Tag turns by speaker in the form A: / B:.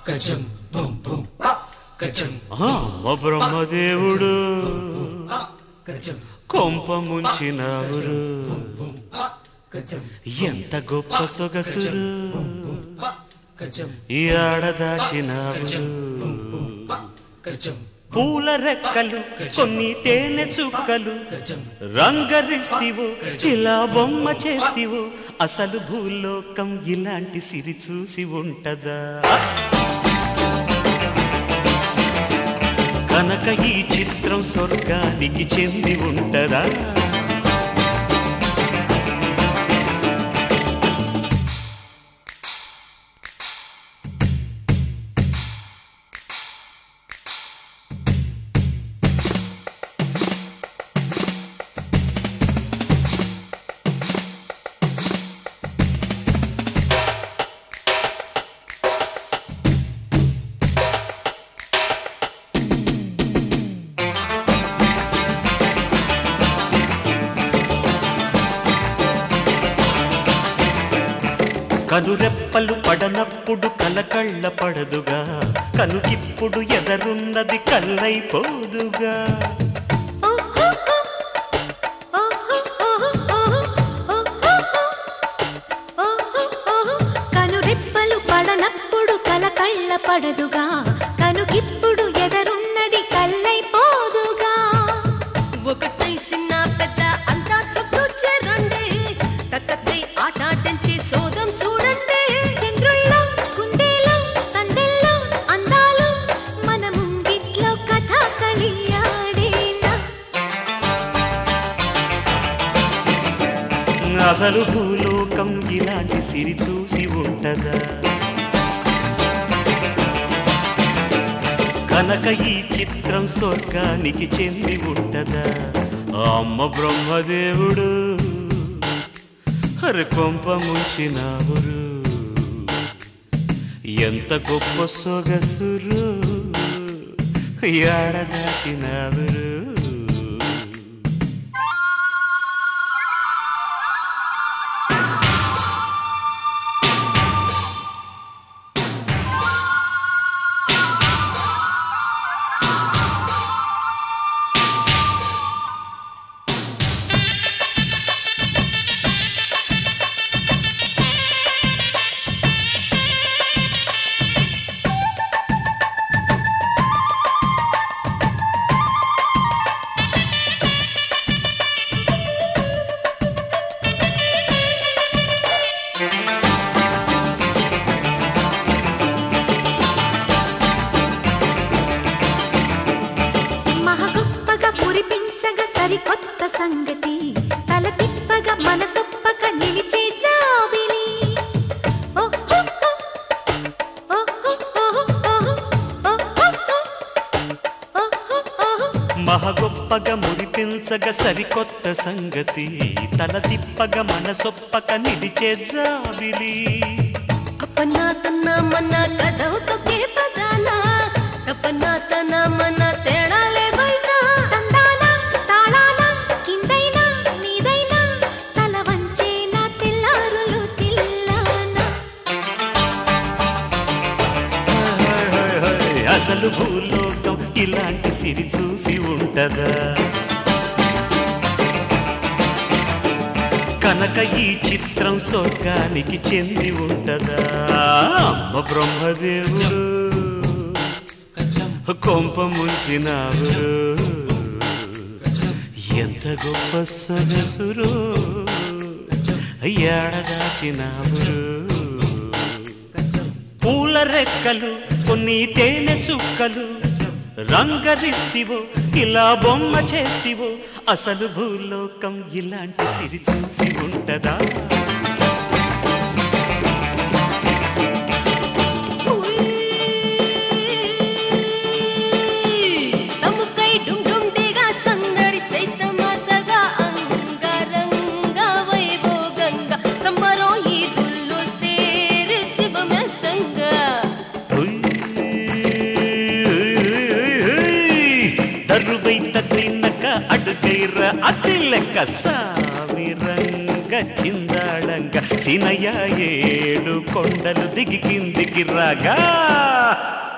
A: గజం బుం బుం గజం
B: అమ్మ బ్రహ్మదేవుడు
A: గజం
B: కొంప ముంచినావురు
A: గజం
B: ఎంత గొప్ప సొగసురు
A: గజం
B: ఈ ఆడదాచినావురు
A: గజం
B: పూల రెక్కలు కొన్ని తేనె చుక్కలు
A: గజం
B: రంగరిస్తివు ఇలా బొమ్మ చేస్తివు అసలు భూలోకం ఇలాంటి సిరి చూసి ఉంటదా కనుక ఈ చిత్రం స్వర్గానికి చెంది ఉంటదా కనురెప్పలు పడనప్పుడు కలకళ్ళ పడదుగా కనుకిప్పుడు ఎదరున్నది కల్లైపోదుగా
C: కనురెప్పలు పడనప్పుడు కలకళ్ళ పడదుగా కనుకిప్పుడు ఎదరున్నది కల్లైపోదుగా ఒకటై చిన్న పెద్ద అంతా చుట్టూ చేరండి తక్కతై ఆటాడించి సోదం చూడండి చంద్రుల్లో కుందేలో సందెల్లో అందాలు మన ముంగిట్లో కథ కలియాడేనా
B: అసలు భూలోకం ఇలాంటి సిరి చూసి ఉంటదా కనుక ఈ చిత్రం స్వర్గానికి చెంది ఉంటదా ఆ అమ్మ బ్రహ్మదేవుడు హరి కొంప ముంచినావురు ఎంత గొప్ప సొగసురు ఏడదాటినావురు
C: మహగొప్పగా మురిపించగా సరికొత్త సంగతి తల తిప్పగా మనసొప్పక నిలిచే జాబిలి ఓ, ఓ, ఓ. ఓ, ఓ, ఓ, ఓ, ఓ, ఓ, ఓ, ఓ.
B: మహగొప్పగా మురిపించగ సరికొత్త సంగతి తల తిప్పగ మనసొప్పక నిలిచే జాబిలి
C: అప్పన్నా తన్నా మన కథవుతొకే పదానా తప్పన్నా తన మన తేడాలే బైనా తందానా తాళానా కిందైనా నీదైనా తల వంచేనా తెల్లారులు తిల్లానా
B: అసలు భూలోకం ఇలాంటి సిరి చూసి ఉంటదా కనుక ఈ చిత్రం స్వర్గానికి చెంది ఉంటదా అమ్మ బ్రహ్మదేవుడు
A: గజం
B: కొంప ముంచినావురు ఎంత గొప్ప సొగసురు ఏడదాచినావురు పూల రెక్కలు కొన్ని తేనె చుక్కలు రంగరిస్తివో ఇలా బొమ్మ చేస్తివో అసలు భూలోకం ఇలాంటి సిరి చూసి ఉంటదా
C: తముకై డుమ్ డుమ్ డిగా సందడి సైతమాసగా అంగరంగ వైభోగంగా సంబరం ఈ దుల్లు సేరి శివమెంతంగా
B: దరువై తగ్గినక అడుగైర అతి లెక్క సామి రంగ చిందాళంగ సీనయ్య ఏడు కొండలు దిగి కిందికి రాగా